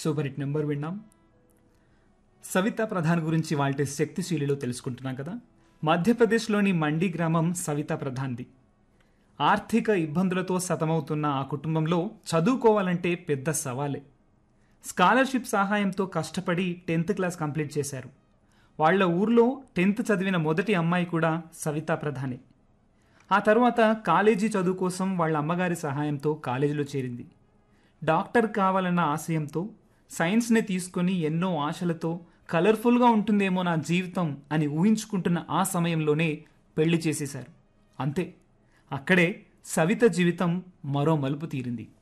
super hit number విన్నాం సవితా ప్రధాన్ గురించి వాళ్ళ శక్తిశీలిలో తెలుసుకుంటున్నాం కదా మధ్యప్రదేశ్లోని మండి గ్రామం సవితా ప్రధాన్ది ఆర్థిక ఇబ్బందులతో సతమవుతున్న ఆ కుటుంబంలో చదువుకోవాలంటే పెద్ద సవాలే స్కాలర్షిప్ సహాయంతో కష్టపడి టెన్త్ క్లాస్ కంప్లీట్ చేశారు వాళ్ళ ఊర్లో టెన్త్ చదివిన మొదటి అమ్మాయి కూడా సవితా ప్రధానే ఆ తర్వాత కాలేజీ చదువు కోసం వాళ్ళ అమ్మగారి సహాయంతో కాలేజీలో చేరింది డాక్టర్ కావాలన్న ఆశయంతో సైన్స్ని తీసుకొని ఎన్నో ఆశలతో కలర్ఫుల్గా ఉంటుందేమో నా జీవితం అని ఊహించుకుంటున్న ఆ సమయంలోనే పెళ్లి చేసేశారు అంతే అక్కడే సవిత జీవితం మరో మలుపు తీరింది